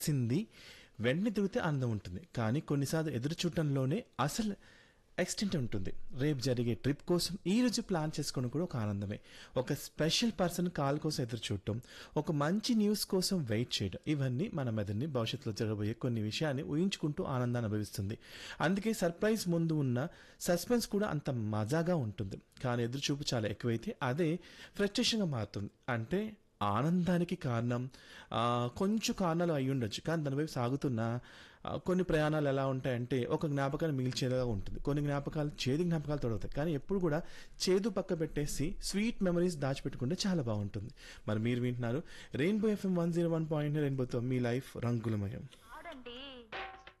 సింది వెంటనే తిరిగితే ఆనందం ఉంటుంది కానీ కొన్నిసార్లు ఎదురు చూడటంలోనే అసలు ఎక్స్టెంట్ ఉంటుంది రేపు జరిగే ట్రిప్ కోసం ఈ రోజు ప్లాన్ చేసుకోవడం కూడా ఒక ఆనందమే ఒక స్పెషల్ పర్సన్ కాల్ కోసం ఎదురు చూడటం ఒక మంచి న్యూస్ కోసం వెయిట్ చేయడం ఇవన్నీ మన మెదడుని భవిష్యత్తులో జరగబోయే కొన్ని విషయాన్ని ఊహించుకుంటూ ఆనందాన్ని అనుభవిస్తుంది అందుకే సర్ప్రైజ్ ముందు ఉన్న సస్పెన్స్ కూడా అంత మజాగా ఉంటుంది కానీ ఎదురుచూపు చాలా ఎక్కువైతే అదే ఫ్రస్ట్రేషన్గా మారుతుంది అంటే ఆనందానికి కారణం ఆ, కొంచెం కారణాలు అయి ఉండొచ్చు కానీ దాని వైపు సాగుతున్న ఆ, కొన్ని ప్రయాణాలు ఎలా ఉంటాయంటే ఒక జ్ఞాపకాన్ని మిగిల్చేలాగా ఉంటుంది కొన్ని జ్ఞాపకాలు చేదు జ్ఞాపకాలు తొడవుతాయి కానీ ఎప్పుడు కూడా చేదు పక్క పెట్టేసి స్వీట్ మెమరీస్ దాచిపెట్టుకుంటే చాలా బాగుంటుంది మరి మీరు వింటున్నారు rainbow FM one zero one point రెయిన్బోతో మీ లైఫ్ రంగులమయం ఆడండి